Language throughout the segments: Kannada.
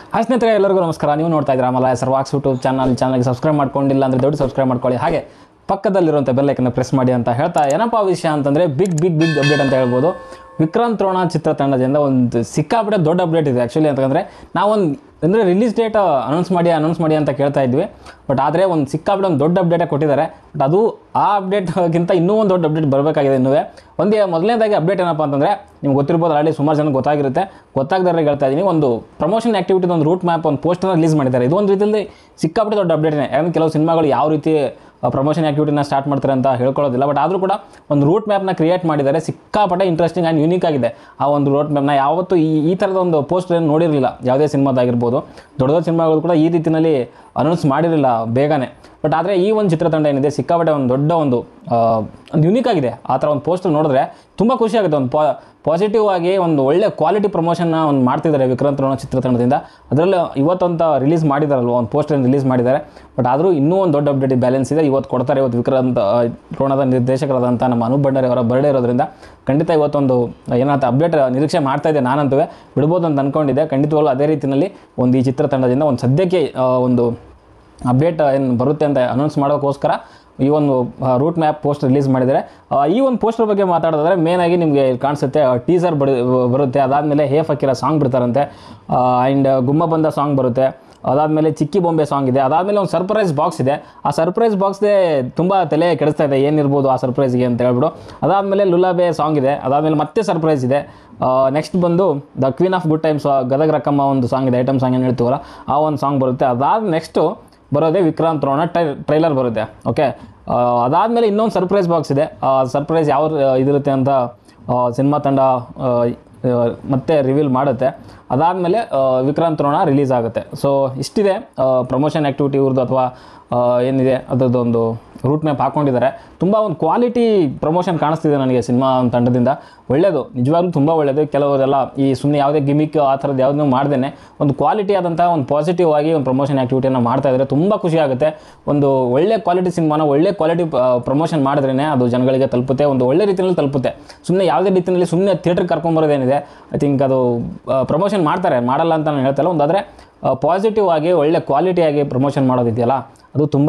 ಹಾಯ್ ಸ್ನೇಹಿತರೆ ಎಲ್ಲರಿಗೂ ನಮಸ್ಕಾರ ನೀವು ನೋಡ್ತಾ ಇದ್ದೀರಾ ಮಲ ಸರ್ವಾಕ್ಸ್ ಯೂಟ್ಯೂಬ್ ಚಾನಲ್ ಚಾನಲ್ಗೆ ಸಬ್ಸ್ಕ್ರೈಬ್ ಮಾಡ್ಕೊಂಡಿಲ್ಲ ಅಂದರೆ ದೊಡ್ಡ ಸಬ್ಸ್ಕ್ರೈಬ್ ಮಾಡ್ಕೊಳ್ಳಿ ಹಾಗೆ ಪಕ್ಕದಲ್ಲಿರುವಂಥ ಬೆಲ್ಲೈಕನ್ನು ಪ್ರೆಸ್ ಮಾಡಿ ಅಂತ ಹೇಳ್ತಾ ಏನಪ್ಪ ವಿಷಯ ಅಂತಂದರೆ ಬಿಗ್ ಬಿಗ್ ಬಿಗ್ ಅಪ್ಡೇಟ್ ಅಂತ ಹೇಳ್ಬೋದು ವಿಕ್ರಾಂತ್ ರೋಣ ಚಿತ್ರತಂಡದಿಂದ ಒಂದು ಸಿಕ್ಕಾಪಟ್ಟೆ ದೊಡ್ಡ ಅಪ್ಡೇಟ್ ಇದೆ ಆ್ಯಕ್ಚುಲಿ ಅಂತಂದರೆ ನಾವೊಂದು ಅಂದರೆ ರಿಲೀಸ್ ಡೇಟ್ ಅನೌನ್ಸ್ ಮಾಡಿ ಅನೌನ್ಸ್ ಮಾಡಿ ಅಂತ ಕೇಳ್ತಾ ಇದ್ವಿ ಬಟ್ ಆದರೆ ಒಂದು ಸಿಕ್ಕಾಪಟ್ಟೆ ಒಂದು ದೊಡ್ಡ ಅಪ್ಡೇಟೇ ಕೊಟ್ಟಿದ್ದಾರೆ ಬಟ್ ಅದು ಆ ಅಪ್ಡೇಟ್ಗಿಂತ ಇನ್ನೂ ಒಂದು ದೊಡ್ಡ ಅಪ್ಡೇಟ್ ಬರಬೇಕಾಗಿದೆ ಇನ್ನೂ ಒಂದೇ ಮೊದಲನೇದಾಗಿ ಅಪ್ಡೇಟ್ ಏನಪ್ಪ ಅಂತಂದರೆ ನಿಮ್ಗೆ ಗೊತ್ತಿರ್ಬೋದು ಆಲ್ರೆಡಿ ಸುಮಾರು ಜನ ಗೊತ್ತಾಗಿರುತ್ತೆ ಗೊತ್ತಾಗದಾರೆ ಹೇಳ್ತಾ ಇದ್ದೀನಿ ಒಂದು ಪ್ರಮೋಷನ್ ಆ್ಯಕ್ಟಿವಿಟಿ ಒಂದು ರೂಟ್ ಮ್ಯಾಪ್ ಒಂದು ಪೋಸ್ಟರ್ನ ರಿಲೀಸ್ ಮಾಡಿದ್ದಾರೆ ಇದು ಒಂದು ರೀತಿಯಲ್ಲಿ ಸಿಕ್ಕಾಪಟ್ಟೆ ದೊಡ್ಡ ಅಪ್ಡೇಟ್ನೇ ಯಾಕಂದ್ರೆ ಕೆಲವು ಸಿನಿಮಾಗಳು ಯಾವ ರೀತಿ ಪ್ರಮೋಷನ್ ಆ್ಯಕ್ಟಿವಿಟಿನ ಸ್ಟಾರ್ಟ್ ಮಾಡ್ತಾರೆ ಅಂತ ಹೇಳ್ಕೊಳ್ಳೋದಿಲ್ಲ ಬಟ್ ಆದರೂ ಕೂಡ ಒಂದು ರೂಟ್ ಮ್ಯಾಪ್ನ ಕ್ರಿಯೇಟ್ ಮಾಡಿದ್ದಾರೆ ಸಿಕ್ಕಾಪಟ್ಟೆ ಇಂಟ್ರೆಸ್ಟಿಂಗ್ ಆ್ಯಂಡ್ ಯೂನಿಕ್ ಆಗಿದೆ ಆ ಒಂದು ರೂಟ್ ಮ್ಯಾಪ್ನ ಯಾವತ್ತೂ ಈ ಈ ಥರದ ಒಂದು ಪೋಸ್ಟರ್ ಏನು ನೋಡಿರಲಿಲ್ಲ ಯಾವುದೇ ಸಿನಿಮಾದಾಗಿರ್ಬೋದು ದೊಡ್ಡ ದೊಡ್ಡ ಸಿನಿಮಾಗಳು ಕೂಡ ಈ ರೀತಿಯಲ್ಲಿ ಅನೌನ್ಸ್ ಮಾಡಿರಲಿಲ್ಲ ಬೇಗನೆ ಬಟ್ ಆದರೆ ಈ ಒಂದು ಚಿತ್ರತಂಡ ಏನಿದೆ ಸಿಕ್ಕಾಪಟ್ಟೆ ಒಂದು ದೊಡ್ಡ ಒಂದು ಆ, ಒಂದು ಯುನೀಕ್ ಆಗಿದೆ ಆ ಥರ ಒಂದು ಪೋಸ್ಟರ್ ನೋಡಿದ್ರೆ ತುಂಬ ಖುಷಿ ಆಗುತ್ತೆ ಒಂದು ಪಾಸಿಟಿವ್ ಆಗಿ ಒಂದು ಒಳ್ಳೆ ಕ್ವಾಲಿಟಿ ಪ್ರಮೋಷನ್ನ ಒಂದು ಮಾಡ್ತಿದ್ದಾರೆ ವಿಕ್ರಾಂತ್ ರೋಣ ಚಿತ್ರತಂಡದಿಂದ ಅದರಲ್ಲೂ ಇವತ್ತಂತ ರಿಲೀಸ್ ಮಾಡಿದಾರಲ್ವ ಒಂದು ಪೋಸ್ಟರ್ ರಿಲೀಸ್ ಮಾಡಿದ್ದಾರೆ ಬಟ್ ಆದರೂ ಇನ್ನೂ ಒಂದು ದೊಡ್ಡ ಅಪ್ಡೇಟ್ ಬ್ಯಾಲೆನ್ಸ್ ಇದೆ ಇವತ್ತು ಕೊಡ್ತಾರೆ ಇವತ್ತು ವಿಕ್ರಾಂತ್ ಆ, ರೋಣದ ನಿರ್ದೇಶಕರಾದಂಥ ನಮ್ಮ ಅನೂಪ್ ಭಂಡಾರಿ ಅವರ ಬರ್ಡೇ ಇರೋದ್ರಿಂದ ಖಂಡಿತ ಇವತ್ತೊಂದು ಏನಂತ ಅಪ್ಡೇಟ್ ನಿರೀಕ್ಷೆ ಮಾಡ್ತಾ ಇದ್ದೆ ನಾನಂತೂ ಬಿಡ್ಬೋದು ಅಂತ ಅಂದ್ಕೊಂಡಿದ್ದೆ ಖಂಡಿತವಾಗ್ಲೂ ಅದೇ ರೀತಿಯಲ್ಲಿ ಒಂದು ಈ ಚಿತ್ರತಂಡದಿಂದ ಒಂದು ಸದ್ಯಕ್ಕೆ ಆ, ಒಂದು ಅಪ್ಡೇಟ್ ಏನು ಬರುತ್ತೆ ಅಂತ ಅನೌನ್ಸ್ ಮಾಡೋಕ್ಕೋಸ್ಕರ ಈ ಒಂದು ರೂಟ್ ಮ್ಯಾಪ್ ಪೋಸ್ಟ್ ರಿಲೀಸ್ ಮಾಡಿದ್ದಾರೆ ಆ, ಈ ಒಂದು ಪೋಸ್ಟರ್ ಬಗ್ಗೆ ಮಾತಾಡೋದಾದ್ರೆ ಮೇನಾಗಿ ನಿಮಗೆ ಕಾಣಿಸುತ್ತೆ ಟೀಸರ್ ಬಡಿ ಬರುತ್ತೆ ಅದಾದಮೇಲೆ ಹೇ ಫಕೀರ ಸಾಂಗ್ ಬಿಡ್ತಾರಂತೆ ಆ್ಯಂಡ್ ಗುಮ್ಮ ಬಂದ ಸಾಂಗ್ ಬರುತ್ತೆ ಅದಾದಮೇಲೆ ಚಿಕ್ಕಿ ಬೊಂಬೆ ಸಾಂಗ್ ಇದೆ ಅದಾದಮೇಲೆ ಒಂದು ಸರ್ಪ್ರೈಸ್ ಬಾಕ್ಸ್ ಇದೆ ಆ ಸರ್ಪ್ರೈಸ್ ಬಾಕ್ಸ್ದೇ ತುಂಬ ತಲೆ ಕೆಡಿಸ್ತಾ ಇದೆ ಏನಿರ್ಬೋದು ಆ ಸರ್ಪ್ರೈಸ್ಗೆ ಅಂತ ಹೇಳ್ಬಿಟ್ಟು ಅದಾದಮೇಲೆ ಲುಲಾಬೆ ಸಾಂಗ್ ಇದೆ ಅದಾದಮೇಲೆ ಮತ್ತೆ ಸರ್ಪ್ರೈಸ್ ಇದೆ ನೆಕ್ಸ್ಟ್ ಬಂದು the queen of good times Gadaga Rakkamma ಒಂದು ಸಾಂಗ್ ಇದೆ ಐಟಮ್ ಸಾಂಗ್ ಏನು ಹೇಳ್ತೀವಲ್ಲ ಆ ಒಂದು ಸಾಂಗ್ ಬರುತ್ತೆ ಅದಾದ ನೆಕ್ಸ್ಟು ಬರೋದೇ ವಿಕ್ರಾಂತ್ ರೋಣ ಟ್ರೈ ಟ್ರೈಲರ್ ಬರುತ್ತೆ ಓಕೆ ಅದಾದಮೇಲೆ ಇನ್ನೊಂದು ಸರ್ಪ್ರೈಸ್ ಬಾಕ್ಸ್ ಇದೆ ಸರ್ಪ್ರೈಸ್ ಯಾವ ಇದಿರುತ್ತೆ ಅಂತ ಸಿನಿಮಾ ತಂಡ ಆ, ಆ, ಮತ್ತೆ ರಿವೀಲ್ ಮಾಡುತ್ತೆ ಅದಾದಮೇಲೆ ವಿಕ್ರಾಂತ್ ರೋಣ ರಿಲೀಸ್ ಆಗುತ್ತೆ ಸೊ ಇಷ್ಟಿದೆ ಪ್ರಮೋಷನ್ ಆ್ಯಕ್ಟಿವಿಟಿ ಇವ್ರದ್ದು ಅಥವಾ ಆ, ಏನಿದೆ ಅದರದ್ದು ಒಂದು ರೂಟ್ ಮ್ಯಾಪ್ ಹಾಕ್ಕೊಂಡಿದ್ದಾರೆ ತುಂಬ ಒಂದು ಕ್ವಾಲಿಟಿ ಪ್ರಮೋಷನ್ ಕಾಣಿಸ್ತಿದೆ ನನಗೆ ಸಿನಿಮಾ ತಂಡದಿಂದ ಒಳ್ಳೆಯದು ನಿಜವಾಗ್ಲೂ ತುಂಬ ಒಳ್ಳೆಯದು ಕೆಲವರೆಲ್ಲ ಈ ಸುಮ್ಮನೆ ಯಾವುದೇ ಗಿಮಿಕ್ ಆ ಥರದ್ದು ಯಾವುದನ್ನೂ ಮಾಡ್ದೇ ಒಂದು ಕ್ವಾಲಿಟಿ ಆದಂಥ ಒಂದು ಪಾಸಿಟಿವ್ ಆಗಿ ಒಂದು ಪ್ರಮೋಷನ್ ಆ್ಯಕ್ಟಿವಿಟಿಯನ್ನು ಮಾಡ್ತಾ ಇದ್ದಾರೆ ತುಂಬ ಖುಷಿ ಆಗುತ್ತೆ ಒಂದು ಒಳ್ಳೆ ಕ್ವಾಲಿಟಿ ಸಿನಿಮಾನ ಒಳ್ಳೆ ಕ್ವಾಲಿಟಿ ಪ್ರಮೋಷನ್ ಮಾಡಿದ್ರೇ ಅದು ಜನಗಳಿಗೆ ತಲುಪುತ್ತೆ ಒಂದು ಒಳ್ಳೆ ರೀತಿಯಲ್ಲಿ ತಲುಪುತ್ತೆ ಸುಮ್ಮನೆ ಯಾವುದೇ ರೀತಿಯಲ್ಲಿ ಸುಮ್ಮನೆ ಥಿಯೇಟ್ರಿಗೆ ಕರ್ಕೊಂಬರೋದೇನಿದೆ ಐ ಥಿಂಕ್ ಅದು ಪ್ರಮೋಷನ್ ಮಾಡ್ತಾರೆ ಮಾಡಲ್ಲ ಅಂತ ನಾನು ಹೇಳ್ತಲ್ಲ ಒಂದು ಆದರೆ ಪಾಸಿಟಿವ್ ಆಗಿ ಒಳ್ಳೆ ಕ್ವಾಲಿಟಿಯಾಗಿ ಪ್ರಮೋಷನ್ ಮಾಡೋದಿದೆಯಲ್ಲ ಅದು ತುಂಬ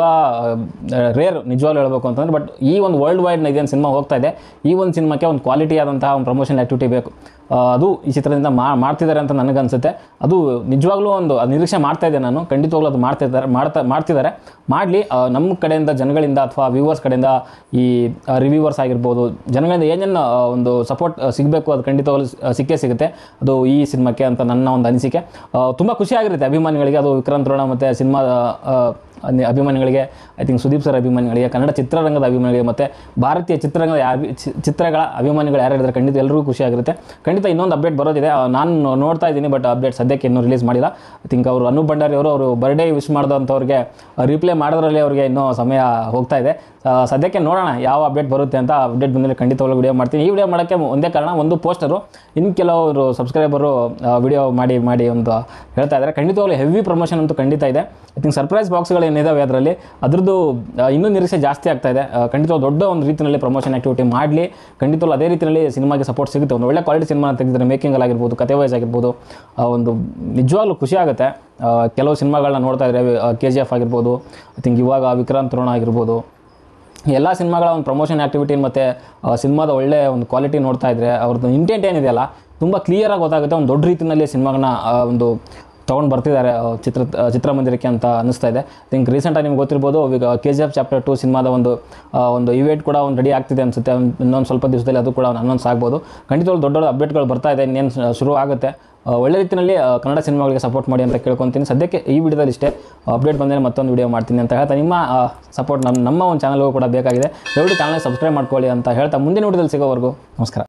ರೇರ್ ನಿಜವಾಗ್ಲೂ ಹೇಳಬೇಕು ಅಂತಂದ್ರೆ ಬಟ್ ಈ ಒಂದು ವರ್ಲ್ಡ್ ವೈಡ್ನ ಇದೇನು ಸಿನಿಮಾ ಹೋಗ್ತಾ ಇದೆ ಈ ಒಂದು ಸಿನಿಮಾಕ್ಕೆ ಒಂದು ಕ್ವಾಲಿಟಿ ಆದಂತಹ ಒಂದು ಪ್ರಮೋಷನ್ ಆ್ಯಕ್ಟಿವಿಟಿ ಬೇಕು ಆ, ಅದು ಈ ಚಿತ್ರದಿಂದ ಮಾ ಮಾಡ್ತಿದ್ದಾರೆ ಅಂತ ನನಗನ್ಸುತ್ತೆ ಅದು ನಿಜವಾಗ್ಲೂ ಒಂದು ಅದು ನಿರೀಕ್ಷೆ ಮಾಡ್ತಾ ಇದ್ದೆ ನಾನು ಖಂಡಿತವಾಗ್ಲೂ ಅದು ಮಾಡ್ತಿದ್ದಾರೆ ಮಾಡ್ತಾ ಮಾಡ್ತಿದ್ದಾರೆ ಮಾಡಲಿ ನಮ್ಮ ಕಡೆಯಿಂದ ಜನಗಳಿಂದ ಅಥವಾ ವ್ಯೂವರ್ಸ್ ಕಡೆಯಿಂದ ಈ ರಿವ್ಯೂವರ್ಸ್ ಆಗಿರ್ಬೋದು ಜನಗಳಿಂದ ಏನೇನು ಆ, ಒಂದು ಸಪೋರ್ಟ್ ಸಿಗಬೇಕು ಅದು ಖಂಡಿತವಾಗ್ಲೂ ಸಿ- ಸಿಕ್ಕೇ ಸಿಗುತ್ತೆ ಅದು ಈ ಸಿನಿಮಾಕ್ಕೆ ಅಂತ ನನ್ನ ಒಂದು ಅನಿಸಿಕೆ ತುಂಬ ಖುಷಿಯಾಗಿರುತ್ತೆ ಅಭಿಮಾನಿಗಳಿಗೆ ಅದು ವಿಕ್ರಾಂತ್ ರೋಣ ಮತ್ತು ಸಿನಿಮಾ ಅನಿ- ಅಭಿಮಾನಿಗಳಿಗೆ ಐ ಥಿಂಕ್ ಸುದೀಪ್ ಸರ್ ಅಭಿಮಾನಿಗಳಿಗೆ ಕನ್ನಡ ಚಿತ್ರರಂಗದ ಅಭಿಮಾನಿಗಳಿಗೆ ಮತ್ತು ಭಾರತೀಯ ಚಿತ್ರರಂಗದ ಯಾರು ಚಿ- ಚಿತ್ರಗಳ ಅಭಿಮಾನಿಗಳು ಯಾರು ಇದ್ದಾರೆ ಖಂಡಿತ ಎಲ್ಲರಿಗೂ ಖುಷಿಯಾಗಿರುತ್ತೆ ಖಂಡಿತ ಇನ್ನೊಂದು ಅಪ್ಡೇಟ್ ಬರೋದಿದೆ ಆ, ನಾನು ನೋಡ್ತಾ ಇದ್ದೀನಿ ಬಟ್ ಅಪ್ಡೇಟ್ ಸದ್ಯಕ್ಕೆ ಇನ್ನೂ ರಿಲೀಸ್ ಮಾಡಿಲ್ಲ ಐ ಥಿಂಕ್ ಅವರು ಅನೂಪ್ ಭಂಡಾರಿ ಅವರು ಅವರು ಬರ್ಡೇ ವಿಶ್ ಮಾಡಿದಂಥವ್ರಿಗೆ ರಿಪ್ಲೈ ಮಾಡೋದ್ರಲ್ಲಿ ಅವರಿಗೆ ಇನ್ನೂ ಸಮಯ ಹೋಗ್ತಾ ಇದೆ ಆ, ಸದ್ಯಕ್ಕೆ ನೋಡೋಣ ಯಾವ ಅಪ್ಡೇಟ್ ಬರುತ್ತೆ ಅಂತ ಅಪ್ಡೇಟ್ ಬಂದರೆ ಖಂಡಿತವಾಗ್ಲೂ ವಿಡಿಯೋ ಮಾಡ್ತೀನಿ ಈ ವಿಡಿಯೋ ಮಾಡೋಕ್ಕೆ ಒಂದೇ ಕಾರಣ ಒಂದು ಪೋಸ್ಟರು ಇನ್ನು ಕೆಲವರು ಸಬ್ಸ್ಕ್ರೈಬರು ವಿಡಿಯೋ ಮಾಡಿ ಮಾಡಿ ಒಂದು ಹೇಳ್ತಾ ಇದ್ದಾರೆ ಖಂಡಿತವಾಗ್ಲೂ ಹೆವಿ ಪ್ರಮೋಷನ್ ಅಂತೂ ಖಂಡಿತ ಇದೆ ಐ ಥಿಂಕ್ ಸರ್ಪ್ರೈಸ್ ಬಾಕ್ಸ್ಗಳು ಏನಿದಾವೆ ಅದರಲ್ಲಿ ಅದ್ರದ್ದು ಆ, ಇನ್ನೂ ನಿರೀಕ್ಷೆ ಜಾಸ್ತಿ ಆಗ್ತಾ ಇದೆ ಆ, ಖಂಡಿತವಾಗ್ಲೂ ದೊಡ್ಡ ಒಂದು ರೀತಿಯಲ್ಲಿ ಪ್ರಮೋಷನ್ ಆ್ಯಕ್ಟಿವಿಟಿ ಮಾಡಲಿ ಖಂಡಿತವಾಗ್ಲೂ ಅದೇ ರೀತಿಯಲ್ಲಿ ಸಿನಿಮಾಗೆ ಸಪೋರ್ಟ್ ಸಿಗುತ್ತೆ ಒಂದು ಒಳ್ಳೆ ಕ್ವಾಲಿಟಿ ಸಿನಿಮಾ ತೆಗೆದಿದ್ದಾರೆ ಮೇಕಿಂಗಲ್ಲಿ ಆಗಿರ್ಬೋದು ಕತೆ ವೈಸ್ ಆಗಿರ್ಬೋದು ಆ, ಒಂದು ನಿಜವಾಗ್ಲೂ ಖುಷಿ ಆಗುತ್ತೆ ಆ, ಕೆಲವು ಸಿನಿಮಾಗಳನ್ನ ನೋಡ್ತಾ ಇದ್ದಾರೆ ಕೆ ಜಿ ಎಫ್ ಆಗಿರ್ಬೋದು ಐ ಥಿಂಕ್ ಇವಾಗ ವಿಕ್ರಾಂತ್ ರೋಣ ಆಗಿರ್ಬೋದು ಎಲ್ಲ ಸಿನಿಮಾಗಳ ಒಂದು ಪ್ರಮೋಷನ್ ಆ್ಯಕ್ಟಿವಿಟಿ ಮತ್ತು ಸಿನಿಮಾದ ಒಳ್ಳೆ ಒಂದು ಕ್ವಾಲಿಟಿ ನೋಡ್ತಾ ಇದ್ದರೆ ಅವ್ರದ್ದು ಇಂಟೆಂಟ್ ಏನಿದೆಯಲ್ಲ ತುಂಬ ಕ್ಲಿಯರಾಗಿ ಗೊತ್ತಾಗುತ್ತೆ ಒಂದು ದೊಡ್ಡ ರೀತಿಯಲ್ಲಿ ಸಿನಿಮಾಗಳನ್ನ ಒಂದು ತೊಗೊಂಡು ಬರ್ತಿದ್ದಾರೆ ಆ, ಚಿತ್ರ ಆ, ಚಿತ್ರಮಂದಿರಕ್ಕೆ ಅಂತ ಅನ್ನಿಸ್ತಾ ಇದೆ ಥಿಂಕ್ ರೀಸೆಂಟಾಗಿ ನಿಮ್ಗೆ ಗೊತ್ತಿರ್ಬೋದು ಈಗ K G F chapter two ಸಿನಿಮಾದ ಒಂದು ಆ, ಒಂದು ಇವೆಂಟ್ ಕೂಡ ಒಂದು ರೆಡಿ ಆಗ್ತಿದೆ ಅನಿಸುತ್ತೆ ಇನ್ನೊಂದು ಸ್ವಲ್ಪ ದಿವಸದಲ್ಲಿ ಅದು ಕೂಡ ಅನೌನ್ಸ್ ಆಗ್ಬೋದು ಖಂಡಿತವಾಗ್ಲೂ ದೊಡ್ಡ ದೊಡ್ಡ ಅಪ್ಡೇಟ್ಗಳು ಬರ್ತಾ ಇದೆ ಇನ್ನೇನು ಶುರು ಆಗುತ್ತೆ ಆ, ಒಳ್ಳೆ ರೀತಿಯಲ್ಲಿ ಆ, ಕನ್ನಡ ಸಿನಿಮಾಗಳಿಗೆ ಸಪೋರ್ಟ್ ಮಾಡಿ ಅಂತ ಕೇಳ್ಕೊತೀನಿ ಸದ್ಯಕ್ಕೆ ಈ ವಿಡಿಯೋದಲ್ಲಿ ಇಷ್ಟೇ ಅಪ್ಡೇಟ್ ಬಂದರೆ ಮತ್ತೊಂದು ವಿಡಿಯೋ ಮಾಡ್ತೀನಿ ಅಂತ ಹೇಳ್ತಾ ನಿಮ್ಮ ಸಪೋರ್ಟ್ ನಮ್ಮ ನಮ್ಮ ಒಂದು ಚಾನಲ್ಗೂ ಕೂಡ ಬೇಕಾಗಿದೆ ದಯವಿಟ್ಟು ಚಾನಲ್ ಸಬ್ಸ್ಕ್ರೈಬ್ ಮಾಡ್ಕೊಳ್ಳಿ ಅಂತ ಹೇಳ್ತಾ ಮುಂದಿನ ವಿಡಿಯೋದಲ್ಲಿ ಸಿಗೋವರೆಗೂ ನಮಸ್ಕಾರ